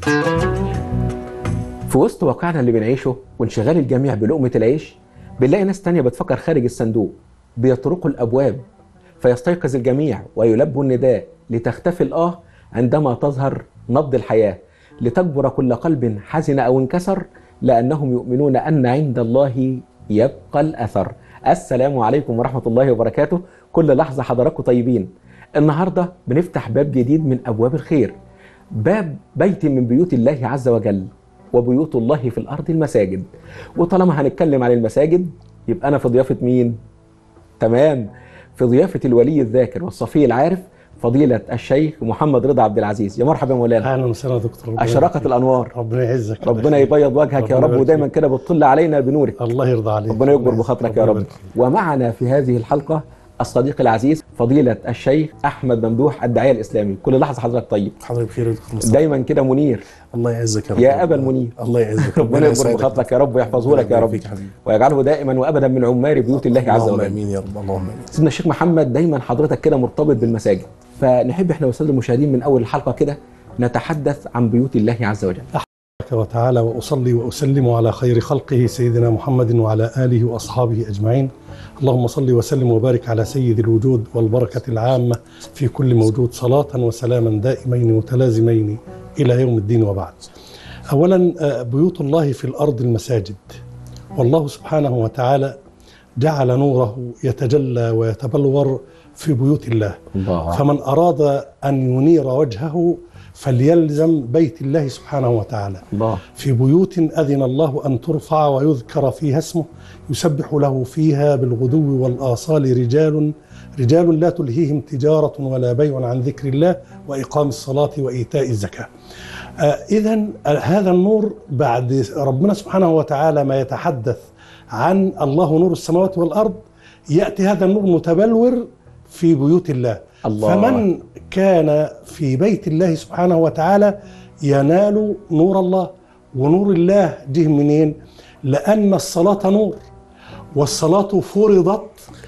في وسط واقعنا اللي بنعيشه وانشغال الجميع بلقمة العيش بنلاقي ناس تانية بتفكر خارج الصندوق بيطرقوا الأبواب فيستيقظ الجميع ويلبوا النداء لتختفي الآه عندما تظهر نبض الحياة لتكبر كل قلب حزن أو انكسر لأنهم يؤمنون أن عند الله يبقى الأثر السلام عليكم ورحمة الله وبركاته كل لحظة حضراتكم طيبين النهاردة بنفتح باب جديد من أبواب الخير باب بيت من بيوت الله عز وجل وبيوت الله في الأرض المساجد وطالما هنتكلم عن المساجد يبقى أنا في ضيافة مين؟ تمام في ضيافة الولي الذاكر والصفي العارف فضيلة الشيخ محمد رضا عبد العزيز يا مرحبا يا مولانا اهلا وسهلا يا دكتور ربنا أشرقت يبارك الأنوار فيك. ربنا يعزك ربنا يبيض وجهك يا ربنا رب يبارك ودايما فيك. كده بتطل علينا بنورك الله يرضى عليك ربنا يكبر بخاطرك يا ربنا رب يبارك فيك. ومعنا في هذه الحلقة الصديق العزيز فضيلة الشيخ أحمد ممدوح الداعية الإسلامي كل لحظة حضرتك طيب حضرتك بخير يا دكتور مصطفى دايما كده منير الله يعزك يا رب يا أبا المنير الله يعزك ربنا يكبر يسعدك. بخاطرك يا رب ويحفظه ربنا لك يا يبارك رب فيك يا حبيبي. ويجعله دائما وابدا من عمار بيوت الله عز اللهم وجل امين يا رب اللهم امين سيدنا الشيخ محمد دايما حضرتك كده مرتبط بالمساجد فنحب احنا والساده المشاهدين من اول الحلقه كده نتحدث عن بيوت الله عز وجل تبارك وتعالى واصلي واسلم على خير خلقه سيدنا محمد وعلى اله واصحابه اجمعين اللهم صل وسلم وبارك على سيد الوجود والبركه العامه في كل موجود صلاه وسلاما دائمين متلازمين الى يوم الدين وبعد. اولا آه، بيوت الله في الارض المساجد والله سبحانه وتعالى جعل نوره يتجلى ويتبلور في بيوت الله الله فمن أراد أن ينير وجهه فليلزم بيت الله سبحانه وتعالى الله في بيوت أذن الله أن ترفع ويذكر فيها اسمه يسبح له فيها بالغدو والآصال رجال رجال لا تلهيهم تجارة ولا بيع عن ذكر الله وإقام الصلاة وإيتاء الزكاة آه إذا هذا النور بعد ربنا سبحانه وتعالى ما يتحدث عن الله نور السماوات والأرض يأتي هذا النور متبلور في بيوت الله الله. فمن كان في بيت الله سبحانه وتعالى ينال نور الله ونور الله جه منين لأن الصلاة نور والصلاة فرضت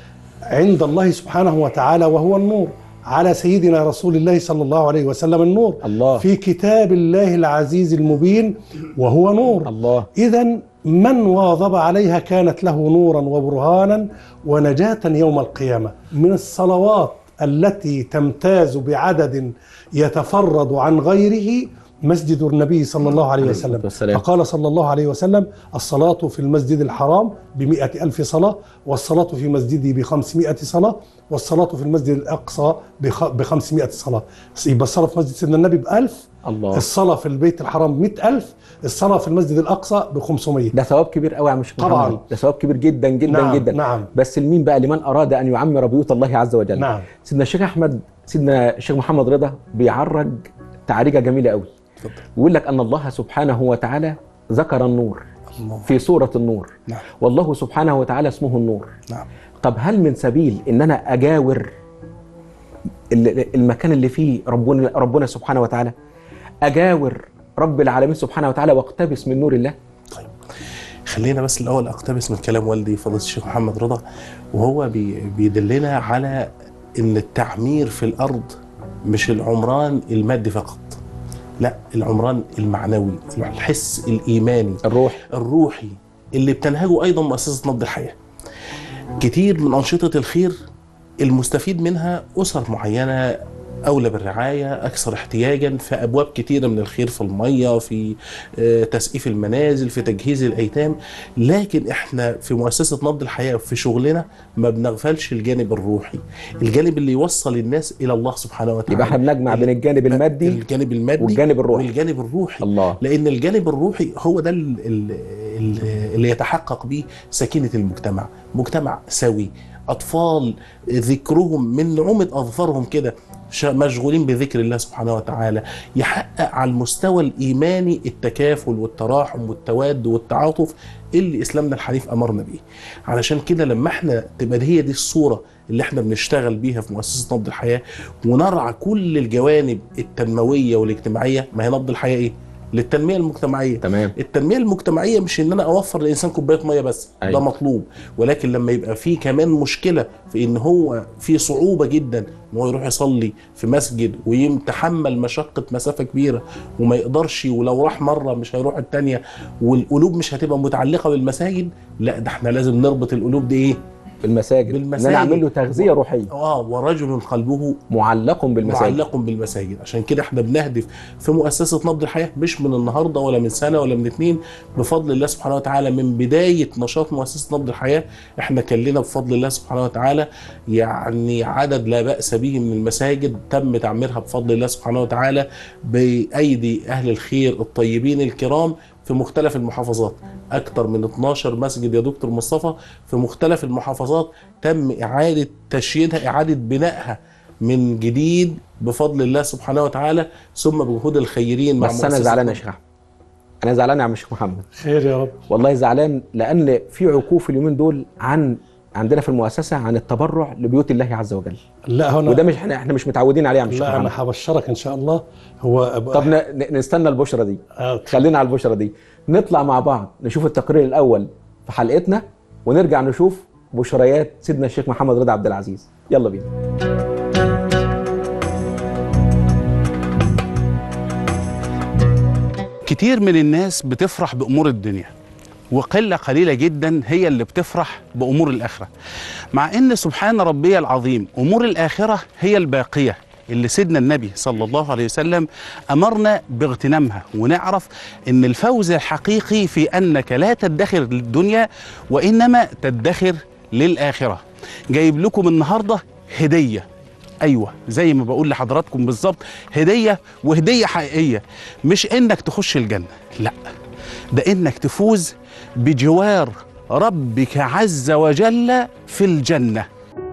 عند الله سبحانه وتعالى وهو النور على سيدنا رسول الله صلى الله عليه وسلم النور الله. في كتاب الله العزيز المبين وهو نور الله إذا من واظب عليها كانت له نورا وبرهانا ونجاة يوم القيامة من الصلوات التي تمتاز بعدد يتفرد عن غيره مسجد النبي صلى الله عليه عليه وسلم الصلاة والسلام. فقال صلى الله عليه وسلم الصلاة في المسجد الحرام بمئة ألف صلاة والصلاة في مسجدي بخمسمائة صلاة والصلاة في المسجد الأقصى بخ- بخمسمائة صلاة يبقى الصلاة في مسجد سيدنا النبي بألف الله الصلاة في البيت الحرام بمئة ألف الصلاة في المسجد الأقصى بخمسمائة ده ثواب كبير قوي يا عم الشيخ طبعاً. محمد ده ثواب كبير جدا جدا نعم، جدا نعم. بس لمين بقى لمن اراد ان يعمر بيوت الله عز وجل نعم. سيدنا الشيخ احمد سيدنا الشيخ محمد رضا بيعرج تعريجه جميله قوي اتفضل ويقول لك ان الله سبحانه وتعالى ذكر النور الله في سوره النور نعم والله سبحانه وتعالى اسمه النور نعم طب هل من سبيل ان انا اجاور ال- المكان اللي فيه ربنا ربنا سبحانه وتعالى اجاور رب العالمين سبحانه وتعالى واقتبس من نور الله طيب خلينا بس الاول اقتبس من كلام والدي فضيله الشيخ محمد رضا وهو بي بيدلنا على ان التعمير في الارض مش العمران المادي فقط لا العمران المعنوي الحس الايماني الروح الروحي اللي بتنهجه ايضا مؤسسه نبض الحياه كتير من انشطه الخير المستفيد منها اسر معينه اولى بالرعايه اكثر احتياجا في ابواب كتيره من الخير في الميه في آه، تسقيف المنازل في تجهيز الايتام لكن احنا في مؤسسه نبض الحياه في شغلنا ما بنغفلش الجانب الروحي الجانب اللي يوصل الناس الى الله سبحانه وتعالى يبقى احنا بنجمع بين الجانب المادي الجانب المادي والجانب الروحي. والجانب الروحي الله لان الجانب الروحي هو ده ال- ال- ال- اللي يتحقق به سكينه المجتمع مجتمع سوي اطفال ذكرهم من نعومه اظفارهم كده ش- مشغولين بذكر الله سبحانه وتعالى يحقق على المستوى الايماني التكافل والتراحم والتواد والتعاطف اللي اسلامنا الحنيف امرنا بيه علشان كده لما احنا تبقى هي دي الصوره اللي احنا بنشتغل بيها في مؤسسه نبض الحياه ونرعى كل الجوانب التنمويه والاجتماعيه ما هي نبض الحياه ايه للتنميه المجتمعيه تمام التنميه المجتمعيه مش ان انا اوفر للانسان كوبايه ميه بس أيوة. ده مطلوب ولكن لما يبقى في كمان مشكله في ان هو في صعوبه جدا ان هو يروح يصلي في مسجد ويتحمل مشقه مسافه كبيره وما يقدرش ولو راح مره مش هيروح التانيه والقلوب مش هتبقى متعلقه بالمساجد لا ده احنا لازم نربط القلوب دي ايه؟ بالمساجد ان بالمساجد. انا اعمل له تغذيه روحيه اه ورجل قلبه معلق بالمساجد معلق بالمساجد عشان كده احنا بنهدف في مؤسسه نبض الحياه مش من النهارده ولا من سنه ولا من اتنين بفضل الله سبحانه وتعالى من بدايه نشاط مؤسسه نبض الحياه احنا كان لنا بفضل الله سبحانه وتعالى يعني عدد لا باس به من المساجد تم تعميرها بفضل الله سبحانه وتعالى بايدي اهل الخير الطيبين الكرام في مختلف المحافظات اكثر من 12 مسجد يا دكتور مصطفى في مختلف المحافظات تم اعاده تشييدها اعاده بنائها من جديد بفضل الله سبحانه وتعالى ثم بجهود الخيرين مع بس انا مؤسسة زعلان يا شيخ احمد انا زعلان يا عم الشيخ محمد خير يا رب والله زعلان لان في عكوف اليومين دول عن عندنا في المؤسسه عن التبرع لبيوت الله عز وجل لا هنا وده مش احنا احنا مش متعودين عليه يا عم الشيخ لا محمد انا هبشرك ان شاء الله هو أب- طب ن- ن- نستنى البشرة دي آه، خلينا على البشرة دي نطلع مع بعض نشوف التقرير الأول في حلقتنا ونرجع نشوف بشريات سيدنا الشيخ محمد رضا عبد العزيز يلا بينا كتير من الناس بتفرح بأمور الدنيا وقلة قليلة جدا هي اللي بتفرح بأمور الآخرة مع أن سبحان ربي العظيم أمور الآخرة هي الباقية اللي سيدنا النبي صلى الله عليه وسلم أمرنا باغتنامها ونعرف أن الفوز الحقيقي في أنك لا تدخر للدنيا وإنما تدخر للآخرة جايب لكم النهاردة هدية ايوه زي ما بقول لحضراتكم بالظبط هديه وهديه حقيقيه مش انك تخش الجنه لا ده انك تفوز بجوار ربك عز وجل في الجنه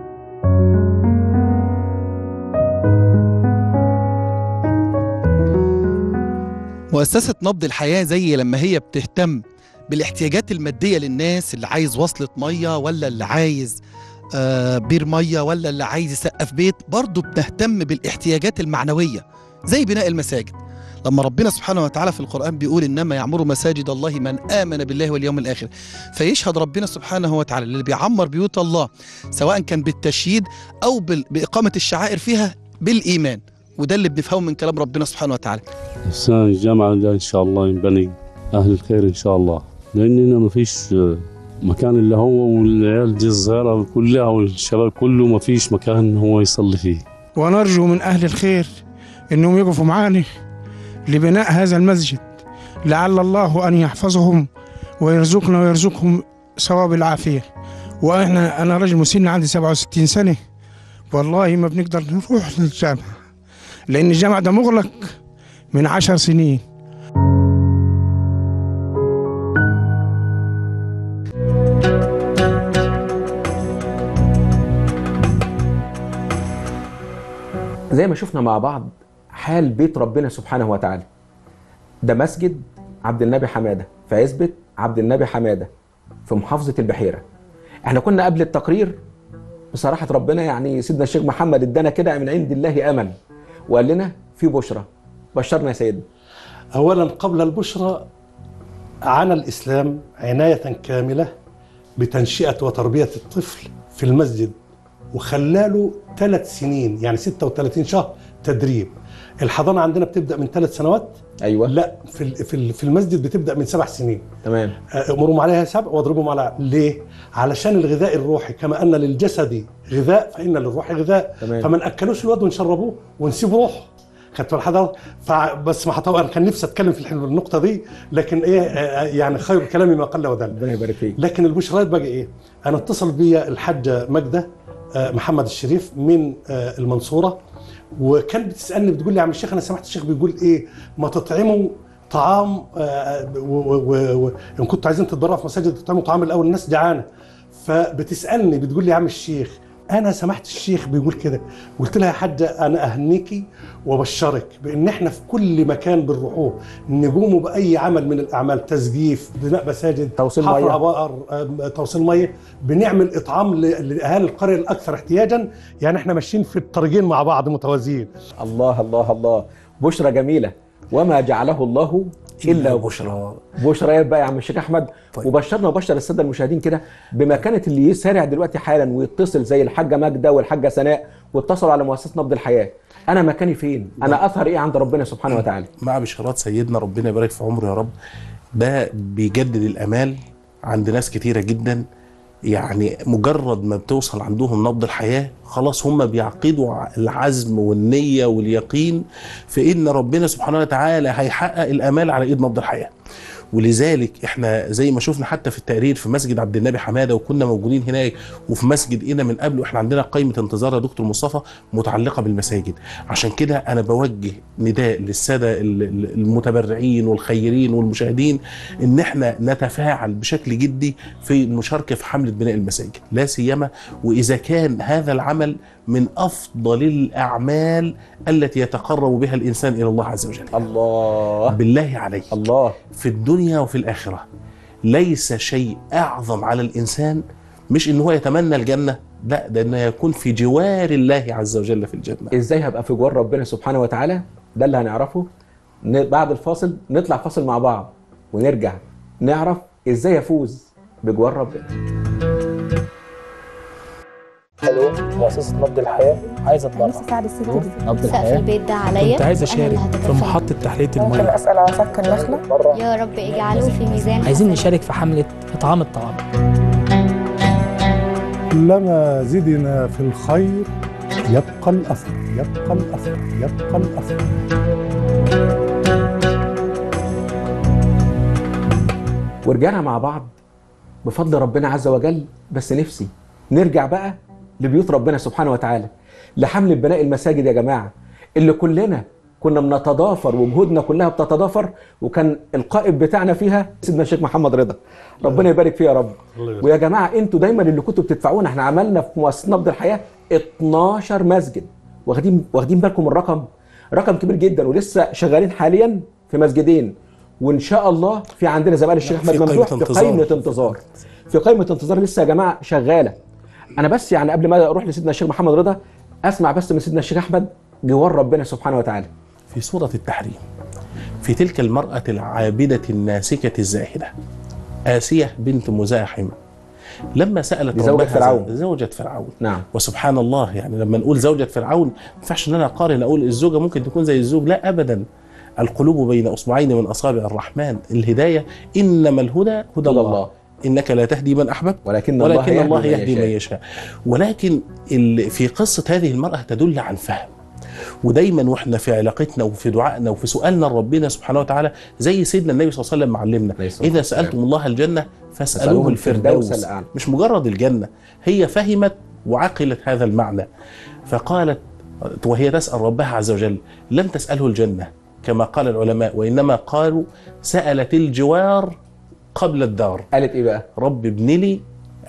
مؤسسة نبض الحياة زي لما هي بتهتم بالاحتياجات المادية للناس اللي عايز وصلة مية ولا اللي عايز آه بير مية ولا اللي عايز يسقف بيت برضه بتهتم بالاحتياجات المعنوية زي بناء المساجد لما ربنا سبحانه وتعالى في القرآن بيقول إنما يعمر مساجد الله من آمن بالله واليوم الآخر فيشهد ربنا سبحانه وتعالى اللي بيعمر بيوت الله سواء كان بالتشييد أو بال- بإقامة الشعائر فيها بالإيمان وده اللي بنفهمه من كلام ربنا سبحانه وتعالى السنة الجامعة ده إن شاء الله ينبني أهل الخير إن شاء الله لأننا ما فيش مكان إلا هو والعيال دي الصغيرة كلها والشباب كله ما فيش مكان هو يصلي فيه ونرجو من أهل الخير أنهم يقفوا معانا لبناء هذا المسجد لعل الله أن يحفظهم ويرزقنا ويرزقهم ثواب العافية وإحنا أنا رجل مسن عندي 67 سنة والله ما بنقدر نروح للجامعة لأن الجامع ده مغلق من عشر سنين زي ما شفنا مع بعض حال بيت ربنا سبحانه وتعالى ده مسجد عبد النبي حماده في عزبة عبد النبي حماده في محافظة البحيرة احنا كنا قبل التقرير بصراحة ربنا يعني سيدنا الشيخ محمد ادانا كده من عند الله امل وقال لنا في بشرى بشرنا يا سيدنا اولا قبل البشرى عانى الاسلام عنايه كامله بتنشئه وتربيه الطفل في المسجد وخلاله ثلاث سنين يعني 36 شهر تدريب الحضانه عندنا بتبدا من ثلاث سنوات ايوه لا في ال- في ال- في المسجد بتبدا من سبع سنين تمام امرهم عليها سبع واضربهم على ليه؟ علشان الغذاء الروحي كما ان للجسد غذاء فان للروح غذاء تمام. فما ناكلوش الواد ونشربوه ونسيب روحه خدت بال حضرتك فبس ما طبعا كان نفسي اتكلم في الح- النقطه دي لكن ايه آه، يعني خير كلامي ما قل ودل ربنا يبارك فيك لكن البشرات بقى ايه؟ انا اتصل بيا الحاجه ماجده آه، محمد الشريف من آه، المنصوره وكانت بتسالني بتقول لي يا عم الشيخ انا سمعت الشيخ بيقول ايه؟ ما تطعموا طعام آه، و- و- و- ان كنتوا عايزين تتبرعوا في مساجد تطعموا طعام الاول الناس جعانه فبتسالني بتقول لي يا عم الشيخ انا سمعت الشيخ بيقول كده قلت لها يا حاجه انا اهنيكي وبشرك بان احنا في كل مكان بنروحوه نقوموا باي عمل من الاعمال تسقيف بناء مساجد توصيل حفر مية. ابار آم، توصيل ميه بنعمل اطعام ل- لاهالي القريه الاكثر احتياجا يعني احنا ماشيين في الطريقين مع بعض متوازيين الله الله الله بشرى جميلة وما جعله الله الا بشرى بشرى بقى يا عم الشيخ احمد طيب. وبشرنا وبشر الساده المشاهدين كده بمكانه اللي يسارع دلوقتي حالا ويتصل زي الحاجه ماجده والحاجه سناء واتصلوا على مؤسسه نبض الحياه انا مكاني فين انا اثر ايه عند ربنا سبحانه وتعالى مع بشارات سيدنا ربنا يبارك في عمره يا رب ده بيجدد الامال عند ناس كتيره جدا يعني مجرد ما بتوصل عندهم نبض الحياه خلاص هم بيعقدوا العزم والنيه واليقين في ان ربنا سبحانه وتعالى هيحقق الامال على ايد نبض الحياه ولذلك احنا زي ما شفنا حتى في التقرير في مسجد عبد النبي حماده وكنا موجودين هناك وفي مسجد اينا من قبله احنا عندنا قائمه انتظار يا دكتور مصطفى متعلقه بالمساجد عشان كده انا بوجه نداء للساده ال- ال- المتبرعين والخيرين والمشاهدين ان احنا نتفاعل بشكل جدي في المشاركه في حمله بناء المساجد لا سيما واذا كان هذا العمل من افضل الاعمال التي يتقرب بها الانسان الى الله عز وجل الله بالله عليك الله في الدنيا وفي الآخرة ليس شيء أعظم على الإنسان مش إن هو يتمنى الجنة لا ده إنه يكون في جوار الله عز وجل في الجنة ازاي هبقى في جوار ربنا سبحانه وتعالى ده اللي هنعرفه ن- بعد الفاصل نطلع فاصل مع بعض ونرجع نعرف ازاي افوز بجوار ربنا الو مؤسسة نبض الحياة عايز اتبرع نفسي اساعد الست دي نبض سقف الحياة البيت ده عليا كنت عايز وأنا اللي اشارك في هتكفل. محطة تحلية ممكن المياه اسال على فك النخله اتبرع يا رب اجعله في ميزان عايزين حسنات. نشارك في حملة إطعام الطعام كلما زدنا في الخير يبقى الأثر يبقى الأثر يبقى الأثر ورجعنا مع بعض بفضل ربنا عز وجل بس نفسي نرجع بقى لبيوت ربنا سبحانه وتعالى لحملة بناء المساجد يا جماعة اللي كلنا كنا بنتضافر وجهودنا كلها بتتضافر وكان القائد بتاعنا فيها سيدنا الشيخ محمد رضا ربنا يبارك فيه يا رب الله يبارك. ويا جماعة انتوا دايما اللي كنتوا بتدفعونا احنا عملنا في مؤسسة نبض الحياة 12 مسجد واخدين واخدين بالكم من الرقم رقم كبير جدا ولسه شغالين حاليا في مسجدين وان شاء الله في عندنا زي ما قال الشيخ في احمد قائمة ممدوح في انتظار. قائمه انتظار في قائمه انتظار لسه يا جماعه شغاله انا بس يعني قبل ما اروح لسيدنا الشيخ محمد رضا اسمع بس من سيدنا الشيخ احمد جوار ربنا سبحانه وتعالى في سورة التحريم في تلك المرأة العابدة الناسكة الزاهدة آسية بنت مزاحم لما سألت دي زوجة ربها فرعون. زوجة فرعون نعم وسبحان الله يعني لما نقول زوجة فرعون ما ينفعش ان انا اقارن اقول الزوجة ممكن تكون زي الزوج لا ابدا القلوب بين اصبعين من اصابع الرحمن الهداية انما الهدى هدى هدى الله, الله. انك لا تهدي من احببت ولكن, ولكن الله من يهدي من يشاء ولكن ال- في قصة هذه المرأة تدل عن فهم ودايما واحنا في علاقتنا وفي دعائنا وفي سؤالنا لربنا سبحانه وتعالى زي سيدنا النبي صلى الله عليه وسلم علمنا عليه الصلاة اذا والسلام. سالتم الله الجنه فاسألوه فاسالوه الفردوس الفردوس الأعلى. مش مجرد الجنه هي فهمت وعقلت هذا المعنى فقالت وهي تسال ربها عز وجل لم تساله الجنه كما قال العلماء وانما قالوا سالت الجوار قبل الدار قالت ايه بقى رب ابن لي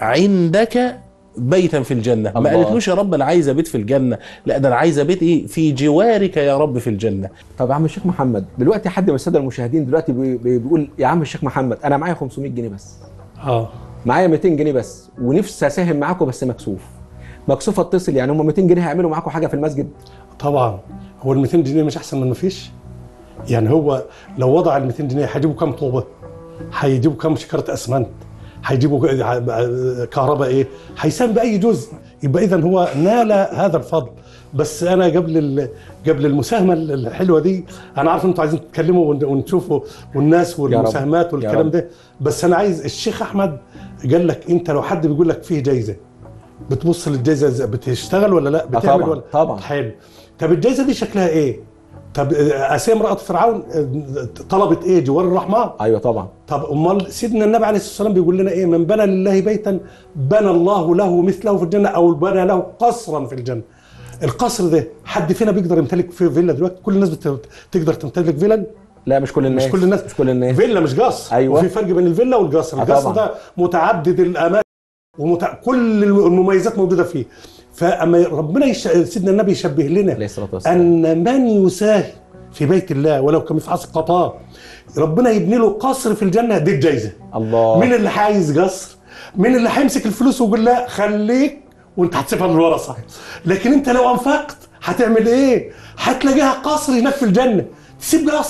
عندك بيتا في الجنه ما الله. قالتلوش يا رب انا عايزه بيت في الجنه لا ده انا عايزه بيت ايه في جوارك يا رب في الجنه طب يا عم الشيخ محمد دلوقتي حد من الساده المشاهدين دلوقتي بي- بي- بيقول يا عم الشيخ محمد انا معايا 500 جنيه بس اه معايا 200 جنيه بس ونفسي اساهم معاكم بس مكسوف مكسوف اتصل يعني هم 200 جنيه هيعملوا معاكم حاجه في المسجد طبعا هو ال 200 جنيه مش احسن من ما فيش يعني هو لو وضع ال 200 جنيه هيجيبوا كام طوبه هيجيبوا كام شكاره اسمنت هيجيبوا كهرباء ايه هيساهم باي جزء يبقى اذا هو نال هذا الفضل بس انا قبل ال- قبل المساهمه الحلوه دي انا عارف انتوا عايزين تتكلموا ون- ونشوفوا والناس والمساهمات يا والكلام رب. ده بس انا عايز الشيخ احمد قال لك انت لو حد بيقول لك فيه جايزه بتبص للجائزه إزاي؟ بتشتغل ولا لا آه بتعمل طبعاً، ولا طبعاً. حلو طب الجائزه دي شكلها ايه طب آه، اسيا امراه فرعون آه، طلبت ايه جوار الرحمن ايوه طبعا طب امال سيدنا النبي عليه الصلاه والسلام بيقول لنا ايه من بنى لله بيتا بنى الله له مثله في الجنه او بنى له قصرا في الجنه القصر ده حد فينا بيقدر يمتلك فيه فيلا دلوقتي كل الناس بت- تقدر تمتلك فيلا لا مش كل الناس مش كل الناس مش كل الناس فيلا مش قصر أيوة. وفي فرق بين الفيلا والقصر آه القصر طبعاً. ده متعدد الاماكن ومتع... كل المميزات موجوده فيه فاما ربنا يش... سيدنا النبي يشبه لنا عليه الصلاه والسلام ان من يساهم في بيت الله ولو كمفعص قطار ربنا يبني له قصر في الجنه دي الجايزه الله مين اللي عايز قصر مين اللي هيمسك الفلوس ويقول لا خليك وانت هتسيبها للورثه لكن انت لو انفقت هتعمل ايه هتلاقيها قصر هناك في الجنه تسيب قصر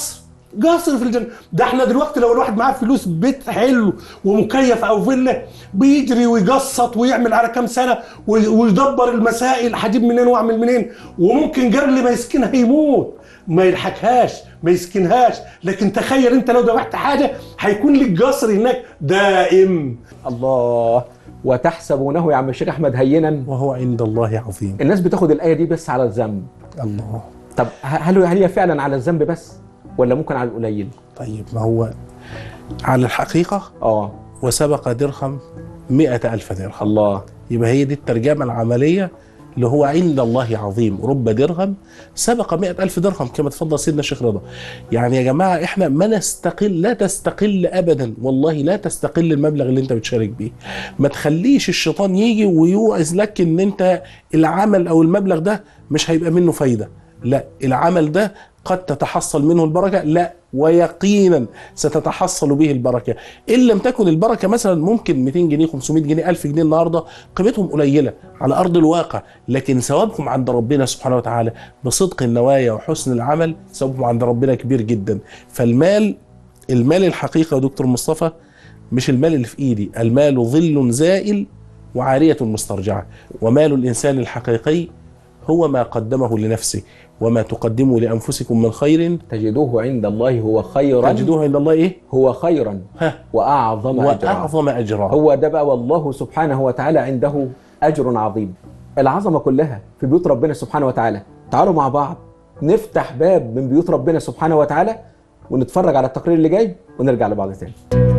قصر في الجنه ده احنا دلوقتي لو الواحد معاه فلوس بيت حلو ومكيف او فيلا بيجري ويقسط ويعمل على كام سنه وي- ويدبر المسائل هجيب منين واعمل منين وممكن قبل ما يسكنها يموت ما يلحقهاش ما يسكنهاش لكن تخيل انت لو ذبحت حاجه هيكون لك قصر هناك دائم الله وتحسبونه يا عم الشيخ احمد هينا وهو عند الله عظيم الناس بتاخد الايه دي بس على الذنب الله طب ه- هل هل هي فعلا على الذنب بس ولا ممكن على القليل طيب ما هو على الحقيقة اه وسبق درهم مئة ألف درهم الله يبقى هي دي الترجمة العملية اللي هو عند الله عظيم رب درهم سبق مئة ألف درهم كما تفضل سيدنا الشيخ رضا يعني يا جماعة إحنا ما نستقل لا تستقل أبدا والله لا تستقل المبلغ اللي أنت بتشارك بيه ما تخليش الشيطان يجي ويوعز لك إن أنت العمل أو المبلغ ده مش هيبقى منه فايدة لا العمل ده قد تتحصل منه البركة لا ويقينا ستتحصل به البركة إن لم تكن البركة مثلا ممكن 200 جنيه 500 جنيه 1000 جنيه النهاردة قيمتهم قليلة على أرض الواقع لكن ثوابهم عند ربنا سبحانه وتعالى بصدق النوايا وحسن العمل ثوابهم عند ربنا كبير جدا فالمال المال الحقيقة يا دكتور مصطفى مش المال اللي في إيدي المال ظل زائل وعارية مسترجعة ومال الإنسان الحقيقي هو ما قدمه لنفسه وما تقدموا لأنفسكم من خير تجدوه عند الله هو خيرا تجدوه عند الله إيه؟ هو خيرا ها واعظم اجرا وأعظم أجرا هو ده بقى والله سبحانه وتعالى عنده اجر عظيم العظمه كلها في بيوت ربنا سبحانه وتعالى تعالوا مع بعض نفتح باب من بيوت ربنا سبحانه وتعالى ونتفرج على التقرير اللي جاي ونرجع لبعض تاني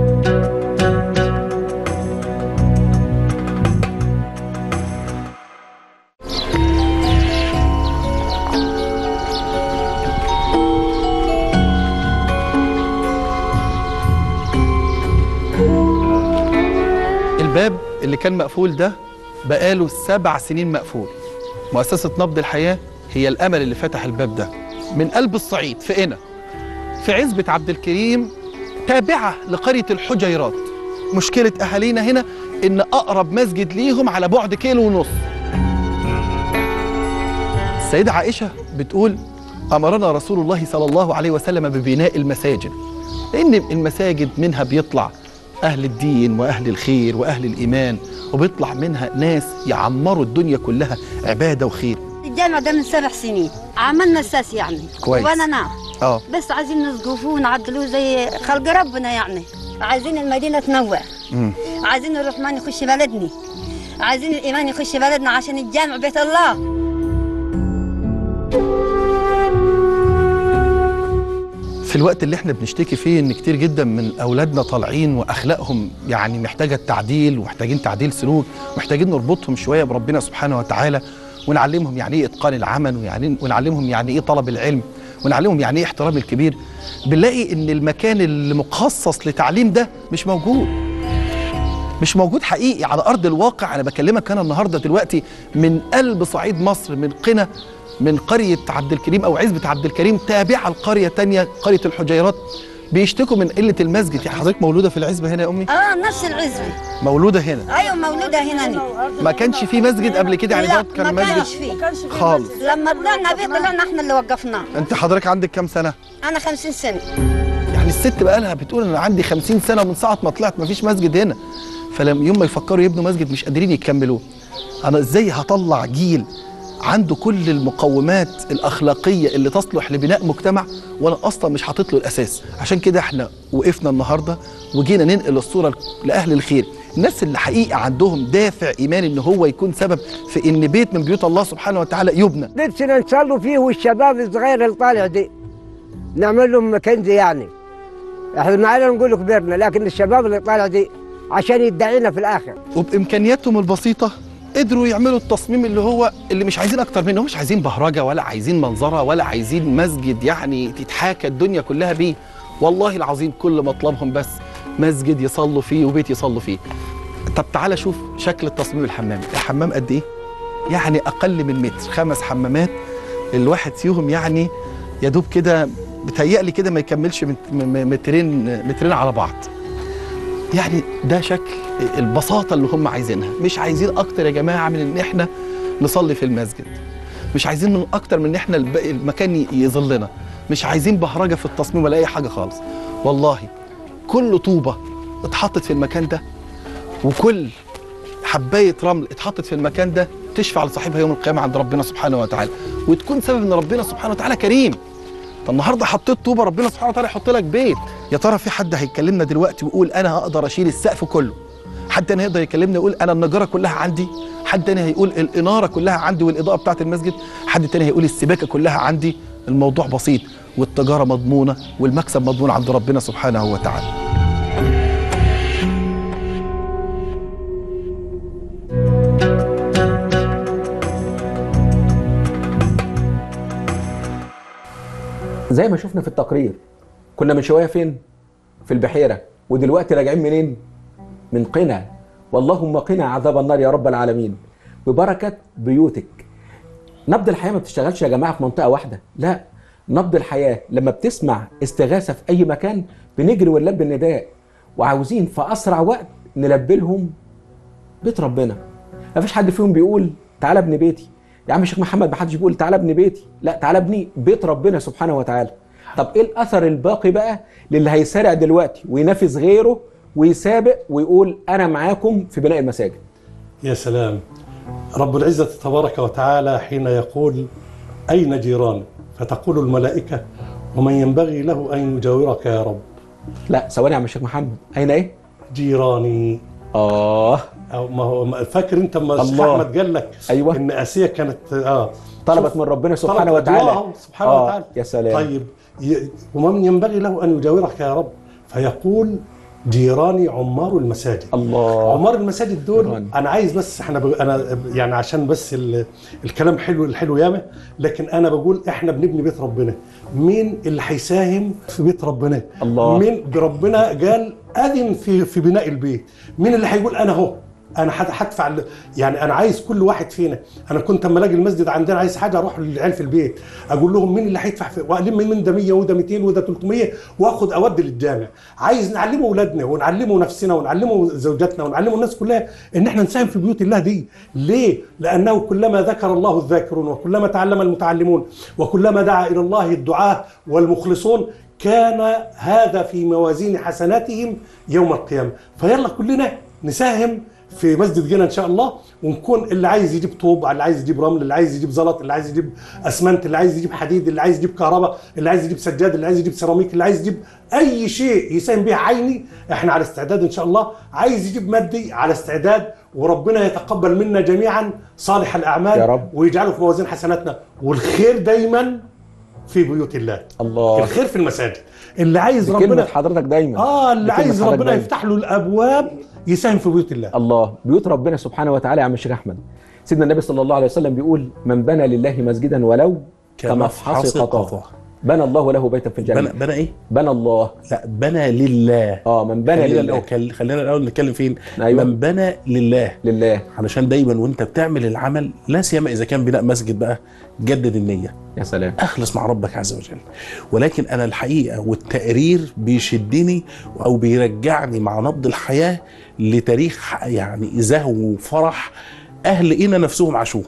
الباب اللي كان مقفول ده بقاله سبع سنين مقفول مؤسسة نبض الحياة هي الأمل اللي فتح الباب ده من قلب الصعيد في قنا في عزبة عبد الكريم تابعة لقرية الحجيرات مشكلة أهالينا هنا إن أقرب مسجد ليهم على بعد كيلو ونص السيدة عائشة بتقول أمرنا رسول الله صلى الله عليه وسلم ببناء المساجد لأن المساجد منها بيطلع أهل الدين وأهل الخير وأهل الإيمان وبيطلع منها ناس يعمروا الدنيا كلها عبادة وخير الجامع ده من سبع سنين عملنا اساس يعني كويس. وانا نعم اه بس عايزين نسقفوه ونعدلوه زي خلق ربنا يعني عايزين المدينه تنوع مم. عايزين الرحمن يخش بلدنا عايزين الايمان يخش بلدنا عشان الجامع بيت الله في الوقت اللي احنا بنشتكي فيه ان كتير جدا من اولادنا طالعين واخلاقهم يعني محتاجه تعديل ومحتاجين تعديل سلوك محتاجين نربطهم شويه بربنا سبحانه وتعالى ونعلمهم يعني ايه اتقان العمل ويعني ونعلمهم يعني ايه طلب العلم ونعلمهم يعني ايه احترام الكبير بنلاقي ان المكان اللي مخصص لتعليم ده مش موجود مش موجود حقيقي على ارض الواقع انا بكلمك انا النهارده دلوقتي من قلب صعيد مصر من قنا من قريه عبد الكريم او عزبه عبد الكريم تابعه لقريه تانية قريه الحجيرات بيشتكوا من قله المسجد يعني حضرتك مولوده في العزبه هنا يا امي اه نفس العزبه مولوده هنا ايوه مولوده هنا أنا. ما كانش في مسجد قبل كده يعني لا دوت كان ما كانش مسجد فيه خالص لما طلعنا بيه طلعنا احنا اللي وقفناه انت حضرتك عندك كام سنه انا 50 سنه يعني الست بقى لها بتقول انا عندي 50 سنه ومن ساعه ما طلعت ما فيش مسجد هنا فلما يوم ما يفكروا يبنوا مسجد مش قادرين يكملوه انا ازاي هطلع جيل عنده كل المقومات الاخلاقيه اللي تصلح لبناء مجتمع وانا اصلا مش حاطط له الاساس عشان كده احنا وقفنا النهارده وجينا ننقل الصوره لاهل الخير الناس اللي حقيقه عندهم دافع ايماني ان هو يكون سبب في ان بيت من بيوت الله سبحانه وتعالى يبنى نفسنا نصلوا فيه والشباب الصغير اللي طالع دي نعمل لهم مكنزي يعني احنا معانا نقول كبرنا لكن الشباب اللي طالع دي عشان يدعينا في الاخر وبامكانياتهم البسيطه قدروا يعملوا التصميم اللي هو اللي مش عايزين اكتر منه مش عايزين بهرجه ولا عايزين منظره ولا عايزين مسجد يعني تتحاكى الدنيا كلها بيه والله العظيم كل مطلبهم بس مسجد يصلوا فيه وبيت يصلوا فيه طب تعالى شوف شكل التصميم الحمام الحمام قد ايه يعني اقل من متر خمس حمامات الواحد فيهم يعني يا دوب كده بتهيألي كده ما يكملش مت- م- م- مترين مترين على بعض يعني ده شكل البساطه اللي هم عايزينها مش عايزين اكتر يا جماعه من ان احنا نصلي في المسجد مش عايزين من اكتر من ان احنا الب- المكان ي- يظلنا مش عايزين بهرجه في التصميم ولا اي حاجه خالص والله كل طوبه اتحطت في المكان ده وكل حبايه رمل اتحطت في المكان ده تشفع لصاحبها يوم القيامه عند ربنا سبحانه وتعالى وتكون سبب ان ربنا سبحانه وتعالى كريم فالنهارده حطيت طوبه ربنا سبحانه وتعالى يحط لك بيت يا ترى في حد هيكلمنا دلوقتي ويقول انا هقدر اشيل السقف كله حد تاني هيقدر يكلمنا يقول انا النجاره كلها عندي حد تاني هيقول الاناره كلها عندي والاضاءه بتاعه المسجد حد تاني هيقول السباكه كلها عندي الموضوع بسيط والتجاره مضمونه والمكسب مضمون عند ربنا سبحانه وتعالى زي ما شفنا في التقرير كنا من شويه فين في البحيره ودلوقتي راجعين منين من قنا واللهم قنا عذاب النار يا رب العالمين ببركه بيوتك نبض الحياه ما بتشتغلش يا جماعه في منطقه واحده لا نبض الحياه لما بتسمع استغاثه في اي مكان بنجري ونلبي النداء وعاوزين في اسرع وقت نلبي لهم بيت ربنا ما فيش حد فيهم بيقول تعالى ابن بيتي يا عم الشيخ محمد ما حدش بيقول تعالى ابن بيتي لا تعالى ابني بيت ربنا سبحانه وتعالى طب ايه الاثر الباقي بقى للي هيسارع دلوقتي وينافس غيره ويسابق ويقول انا معاكم في بناء المساجد يا سلام رب العزة تبارك وتعالى حين يقول أين جيران فتقول الملائكة ومن ينبغي له أن يجاورك يا رب لا ثواني يا عم الشيخ محمد اين ايه جيراني اه أو ما هو ما- فاكر انت ما الشيخ الله. احمد قال لك أيوة. ان اسيا كانت اه طلبت شوف، من ربنا سبحانه طلبت وتعالى الله سبحانه آه، وتعالى يا سلام طيب ي- ومن ينبغي له ان يجاورك يا رب فيقول جيراني عمار المساجد الله عمار المساجد دول جيراني. انا عايز بس احنا ب... انا يعني عشان بس ال... الكلام حلو الحلو ياما لكن انا بقول احنا بنبني بيت ربنا مين اللي هيساهم في بيت ربنا الله. مين بربنا قال اذن في في بناء البيت مين اللي هيقول انا اهو انا هد- هدفع ال- يعني انا عايز كل واحد فينا انا كنت اما الاقي المسجد عندنا عايز حاجه اروح للعيال في البيت اقول لهم مين اللي هيدفع في والم من ده 100 وده 200 وده 300 واخد اودي للجامع عايز نعلمه اولادنا ونعلمه نفسنا ونعلمه زوجاتنا ونعلمه الناس كلها ان احنا نساهم في بيوت الله دي ليه لانه كلما ذكر الله الذاكرون وكلما تعلم المتعلمون وكلما دعا الى الله الدعاه والمخلصون كان هذا في موازين حسناتهم يوم القيامه فيلا كلنا نساهم في مسجد جنة ان شاء الله ونكون اللي عايز يجيب طوب اللي عايز يجيب رمل اللي عايز يجيب زلط اللي عايز يجيب اسمنت اللي عايز يجيب حديد اللي عايز يجيب كهرباء اللي عايز يجيب سجاد اللي عايز يجيب سيراميك اللي عايز يجيب اي شيء يساهم به عيني احنا على استعداد ان شاء الله عايز يجيب مادي على استعداد وربنا يتقبل منا جميعا صالح الاعمال يا رب. ويجعله في موازين حسناتنا والخير دايما في بيوت الله الله الخير في المساجد اللي عايز دي كلمة ربنا حضرتك دايما اه اللي دي كلمة عايز حضرتك ربنا دايما. يفتح له الابواب يساهم في بيوت الله الله بيوت ربنا سبحانه وتعالى يا عم الشيخ احمد سيدنا النبي صلى الله عليه وسلم بيقول من بنى لله مسجدا ولو كمفحص قطع بنى الله له بيتا في الجنه بنى بنى ايه؟ بنى الله لا بنى لله اه من بنى خلينا لله الأول- خلينا الاول نتكلم فين؟ أيوة. من بنى لله لله علشان دايما وانت بتعمل العمل لا سيما اذا كان بناء مسجد بقى جدد النيه يا سلام اخلص مع ربك عز وجل ولكن انا الحقيقه والتقرير بيشدني او بيرجعني مع نبض الحياه لتاريخ يعني زهو وفرح اهل قنا نفسهم عاشوه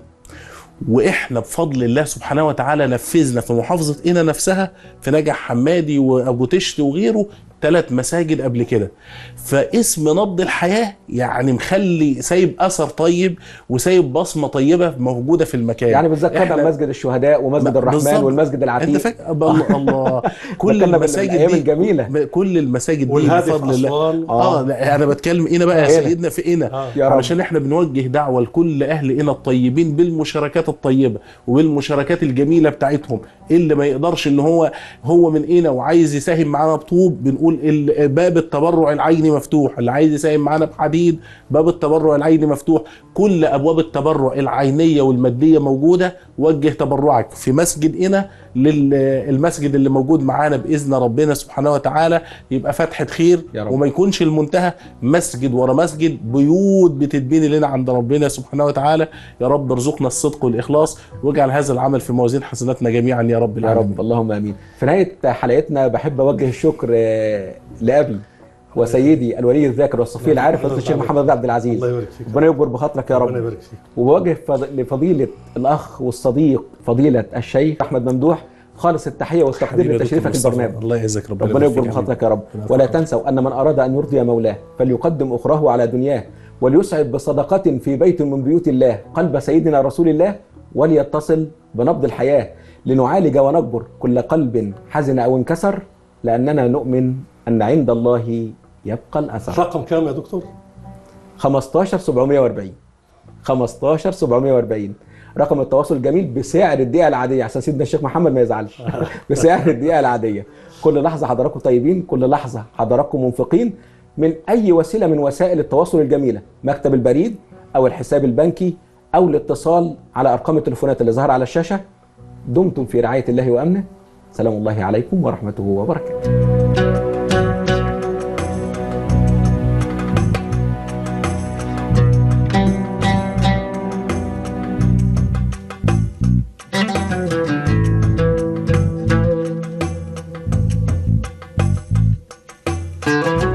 واحنا بفضل الله سبحانه وتعالى نفذنا في محافظه قنا نفسها في نجع حمادي وابو تشت وغيره ثلاث مساجد قبل كده فاسم نبض الحياه يعني مخلي سايب اثر طيب وسايب بصمه طيبه موجوده في المكان يعني بتذكرنا إحنا- بمسجد الشهداء ومسجد الرحمن بالظبط. والمسجد العتيق انت فاكر الله الله كل ذكرنا المساجد بالأيام دي الجميلة. كل المساجد دي والهادي بفضل في الله اسوان اه لا انا بتكلم هنا بقى يا هنا. سيدنا في هنا آه. يا رب. علشان احنا بنوجه دعوه لكل اهل هنا الطيبين بالمشاركات الطيبه وبالمشاركات الجميله بتاعتهم اللي ما يقدرش ان هو هو من هنا وعايز يساهم معانا بطوب بنقول ال- باب التبرع العيني مفتوح اللي عايز يساهم معانا بحديد باب التبرع العيني مفتوح كل ابواب التبرع العينيه والماديه موجوده وجه تبرعك في مسجد هنا للمسجد اللي موجود معانا باذن ربنا سبحانه وتعالى يبقى فتحه خير يا رب. وما يكونش المنتهى مسجد ورا مسجد بيوت بتتبني لنا عند ربنا سبحانه وتعالى يا رب ارزقنا الصدق والاخلاص واجعل هذا العمل في موازين حسناتنا جميعا يا رب يا العالمين رب اللهم امين في نهايه حلقتنا بحب اوجه الشكر آه، لابي وسيدي الولي الذاكر والصفي العارف فضيله الشيخ محمد بن عبد العزيز الله يبارك فيك ربنا يكبر بخاطرك يا ربنا رب يبارك فيك وبوجه فض- لفضيله الاخ والصديق فضيله الشيخ احمد ممدوح خالص التحيه والتقدير حبيبي يا دكتور لتشريفك مصطفى، البرنامج الله يعزك ربنا ربنا يبارك يكبر فيك يا بخاطرك يا رب حبيبي. ولا تنسوا ان من اراد ان يرضي مولاه فليقدم اخراه على دنياه وليسعد بصدقه في بيت من بيوت الله قلب سيدنا رسول الله وليتصل بنبض الحياه لنعالج ونجبر كل قلب حزن او انكسر لاننا نؤمن ان عند الله يبقى الاثر رقم كام يا دكتور 15740 15740 رقم التواصل الجميل بسعر الدقيقه العاديه عشان سيدنا الشيخ محمد ما يزعلش بسعر الدقيقه العاديه كل لحظه حضراتكم طيبين كل لحظه حضراتكم منفقين من اي وسيله من وسائل التواصل الجميله مكتب البريد او الحساب البنكي او الاتصال على ارقام التليفونات اللي ظهر على الشاشه دمتم في رعايه الله وامنه سلام الله عليكم ورحمته وبركاته Thank you.